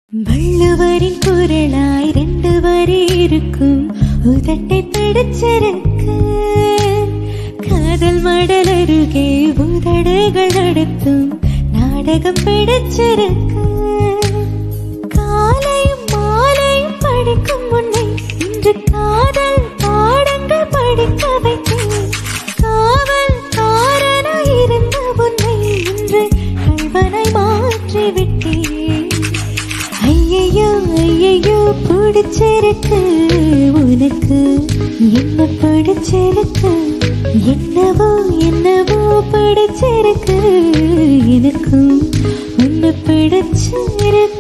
வள்ளுவரின் குரலாய் ரெண்டு வரி இருக்கும் உதட்டை பிடிச்சிருக்கு காதல் மடல் அருகே உதடுகள் நடத்தும் நாடகம் பிடிச்சிருக்கு காலையும் மாலையும் படிக்கும் முன்னை இன்று காதல் பாடங்கள் படிக்க வைத்தேன் காவல் காரனாய் இருந்த உன்னை இன்று கல்வனாய் மாற்றி விட்டேன் ஐயையோ ஐயையோ பிடிச்சிருக்கு உனக்கு என்ன பிடிச்சிருக்கு என்னவோ என்னவோ பிடிச்சிருக்கு எனக்கும் உன்னை பிடிச்சிருக்கு